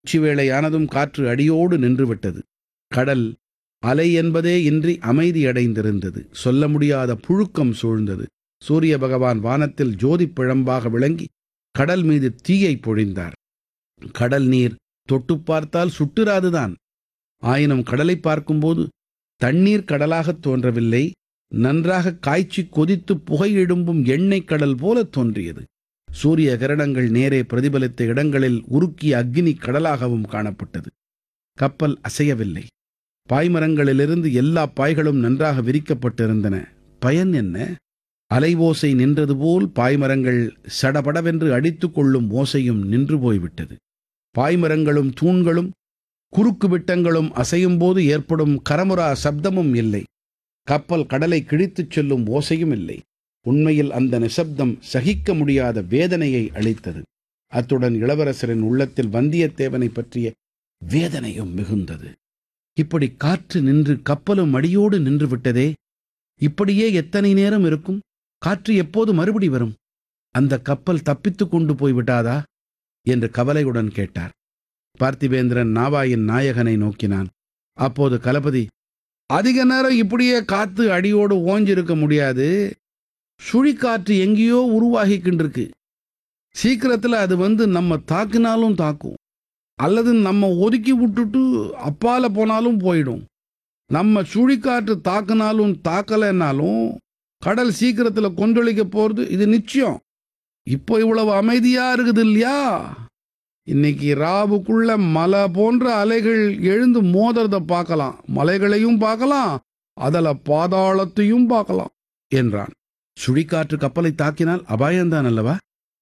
உச்சிவேளையானதும் காற்று அடியோடு நின்றுவிட்டது கடல் அலை என்பதே இன்றி அமைதியடைந்திருந்தது சொல்ல முடியாத புழுக்கம் சூழ்ந்தது சூரிய பகவான் வானத்தில் ஜோதிப் பிழம்பாக விளங்கி கடல் மீது தீயை பொழிந்தார் கடல் நீர் தொட்டுப் பார்த்தால் சுட்டுராதுதான் ஆயினும் கடலை பார்க்கும்போது தண்ணீர் கடலாகத் தோன்றவில்லை நன்றாக காய்ச்சி கொதித்து புகை எழும்பும் எண்ணெய் கடல் போல தோன்றியது சூரிய கிரணங்கள் நேரே பிரதிபலித்த இடங்களில் உருக்கிய அக்னி கடலாகவும் காணப்பட்டது கப்பல் அசையவில்லை பாய்மரங்களிலிருந்து எல்லா பாய்களும் நன்றாக விரிக்கப்பட்டிருந்தன பயன் என்ன அலை ஓசை நின்றது போல் பாய்மரங்கள் சடபடவென்று அடித்துக் கொள்ளும் ஓசையும் நின்று போய்விட்டது பாய்மரங்களும் தூண்களும் குறுக்கு விட்டங்களும் அசையும் போது ஏற்படும் கரமுரா சப்தமும் இல்லை கப்பல் கடலை கிழித்துச் செல்லும் ஓசையும் இல்லை உண்மையில் அந்த நிசப்தம் சகிக்க முடியாத வேதனையை அளித்தது அத்துடன் இளவரசரின் உள்ளத்தில் வந்தியத்தேவனை பற்றிய வேதனையும் மிகுந்தது இப்படி காற்று நின்று கப்பலும் அடியோடு நின்று விட்டதே இப்படியே எத்தனை நேரம் இருக்கும் காற்று எப்போது மறுபடி வரும் அந்த கப்பல் தப்பித்துக் கொண்டு போய்விட்டாதா என்று கவலையுடன் கேட்டார் பார்த்திபேந்திரன் நாவாயின் நாயகனை நோக்கினான் அப்போது கலபதி அதிக நேரம் இப்படியே காத்து அடியோடு ஓஞ்சிருக்க முடியாது சுழிக்காற்று எங்கேயோ உருவாகிக்கின்றிருக்கு சீக்கிரத்தில் அது வந்து நம்ம தாக்கினாலும் தாக்கும் அல்லது நம்ம ஒதுக்கி விட்டுட்டு அப்பால போனாலும் போயிடும் நம்ம சுழிக்காற்று தாக்குனாலும் தாக்கலைன்னாலும் கடல் சீக்கிரத்தில் கொந்தளிக்க போகிறது இது நிச்சயம் இப்போ இவ்வளவு அமைதியா இருக்குது இல்லையா இன்னைக்கு ராவுக்குள்ள மலை போன்ற அலைகள் எழுந்து மோதுறத பார்க்கலாம் மலைகளையும் பார்க்கலாம் அதில் பாதாளத்தையும் பார்க்கலாம் என்றான் சுழிக்காற்று கப்பலை தாக்கினால் அபாயம்தான் அல்லவா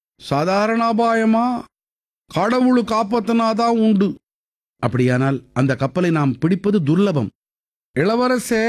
சாதாரண அபாயமா கடவுள் காப்பாத்தினாதான் உண்டு அப்படியானால் அந்த கப்பலை நாம் பிடிப்பது துர்லபம் இளவரசே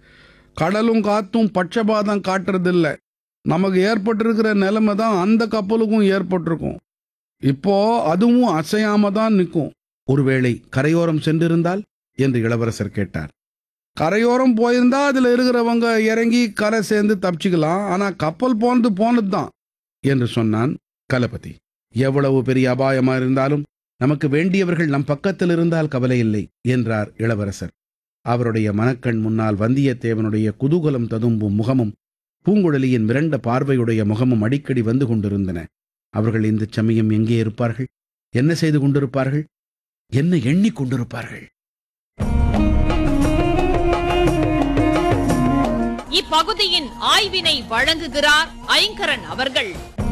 கடலும் காத்தும் பட்சபாதம் காட்டுறதில்ல நமக்கு ஏற்பட்டிருக்கிற நிலைமை தான் அந்த கப்பலுக்கும் ஏற்பட்டிருக்கும் இப்போ அதுவும் அசையாம தான் நிற்கும் ஒருவேளை கரையோரம் சென்றிருந்தால் என்று இளவரசர் கேட்டார் கரையோரம் போயிருந்தா அதுல இருக்கிறவங்க இறங்கி கரை சேர்ந்து தப்பிச்சுக்கலாம் ஆனா கப்பல் போனது போனது தான் என்று சொன்னான் கலபதி எவ்வளவு பெரிய அபாயமா இருந்தாலும் நமக்கு வேண்டியவர்கள் நம் பக்கத்தில் இருந்தால் கவலை இல்லை என்றார் இளவரசர் அவருடைய மனக்கண் முன்னால் வந்தியத்தேவனுடைய குதூகலம் ததும்பும் முகமும் பூங்குழலியின் மிரண்ட பார்வையுடைய முகமும் அடிக்கடி வந்து கொண்டிருந்தன அவர்கள் இந்த சமயம் எங்கே இருப்பார்கள் என்ன செய்து கொண்டிருப்பார்கள் என்ன எண்ணிக் கொண்டிருப்பார்கள் இப்பகுதியின் ஆய்வினை வழங்குகிறார் ஐங்கரன் அவர்கள்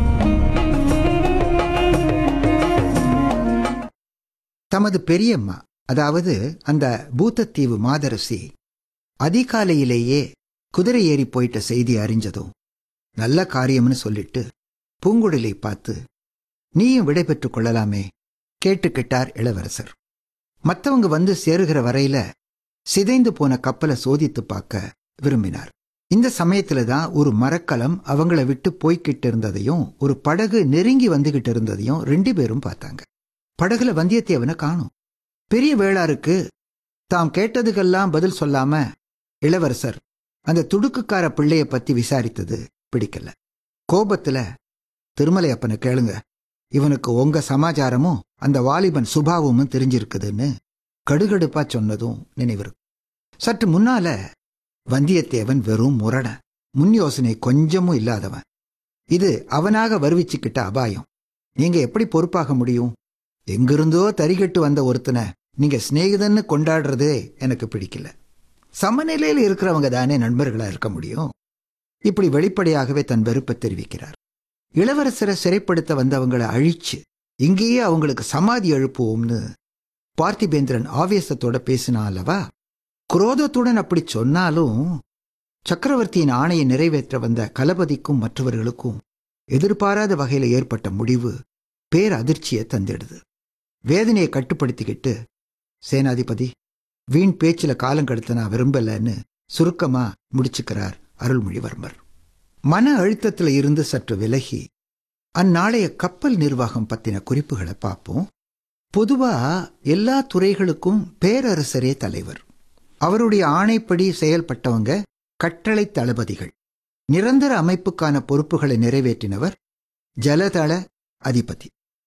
தமது பெரியம்மா அதாவது அந்த பூத்தத்தீவு மாதரசி அதிகாலையிலேயே குதிரை ஏறி போயிட்ட செய்தி அறிஞ்சதும் நல்ல காரியம்னு சொல்லிட்டு பூங்குழலை பார்த்து நீயும் விடை பெற்றுக் கொள்ளலாமே கேட்டுக்கிட்டார் இளவரசர் மத்தவங்க வந்து சேருகிற வரையில சிதைந்து போன கப்பலை சோதித்து பார்க்க விரும்பினார் இந்த சமயத்துல தான் ஒரு மரக்கலம் அவங்கள விட்டு போய்கிட்டு இருந்ததையும் ஒரு படகு நெருங்கி வந்துகிட்டு இருந்ததையும் ரெண்டு பேரும் பார்த்தாங்க படகுல வந்தியத்தேவனை காணும் பெரிய வேளாருக்கு தாம் கேட்டதுக்கெல்லாம் பதில் சொல்லாம இளவரசர் அந்த துடுக்குக்கார பிள்ளைய பத்தி விசாரித்தது பிடிக்கல கோபத்துல திருமலையப்பனை கேளுங்க இவனுக்கு உங்க சமாச்சாரமும் அந்த வாலிபன் சுபாவமும் தெரிஞ்சிருக்குதுன்னு கடுகடுப்பா சொன்னதும் நினைவிருக்கு சற்று முன்னால வந்தியத்தேவன் வெறும் முரட முன் யோசனை கொஞ்சமும் இல்லாதவன் இது அவனாக வருவிச்சுக்கிட்ட அபாயம் நீங்க எப்படி பொறுப்பாக முடியும் எங்கிருந்தோ தறிகட்டு வந்த ஒருத்தனை நீங்க சிநேகிதன்னு கொண்டாடுறதே எனக்கு பிடிக்கல சமநிலையில் இருக்கிறவங்க தானே நண்பர்களா இருக்க முடியும் இப்படி வெளிப்படையாகவே தன் வெறுப்பை தெரிவிக்கிறார் இளவரசரை சிறைப்படுத்த வந்தவங்களை அழிச்சு இங்கேயே அவங்களுக்கு சமாதி எழுப்புவோம்னு பார்த்திபேந்திரன் ஆவேசத்தோட பேசினா அல்லவா குரோதத்துடன் அப்படி சொன்னாலும் சக்கரவர்த்தியின் ஆணையை நிறைவேற்ற வந்த கலபதிக்கும் மற்றவர்களுக்கும் எதிர்பாராத வகையில ஏற்பட்ட முடிவு பேர் அதிர்ச்சியை தந்திடுது வேதனையை கட்டுப்படுத்திக்கிட்டு சேனாதிபதி வீண் பேச்சுல காலம் கடத்த நான் விரும்பலன்னு சுருக்கமா முடிச்சுக்கிறார் அருள்மொழிவர்மர் மன அழுத்தத்துல இருந்து சற்று விலகி அந்நாளைய கப்பல் நிர்வாகம் பத்தின குறிப்புகளை பார்ப்போம் பொதுவா எல்லா துறைகளுக்கும் பேரரசரே தலைவர் அவருடைய ஆணைப்படி செயல்பட்டவங்க கட்டளை தளபதிகள் நிரந்தர அமைப்புக்கான பொறுப்புகளை நிறைவேற்றினவர் ஜலதள அதிபதி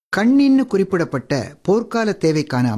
கண்ணின்னு குறிப்பிடப்பட்ட போர்க்கால தேவைக்கான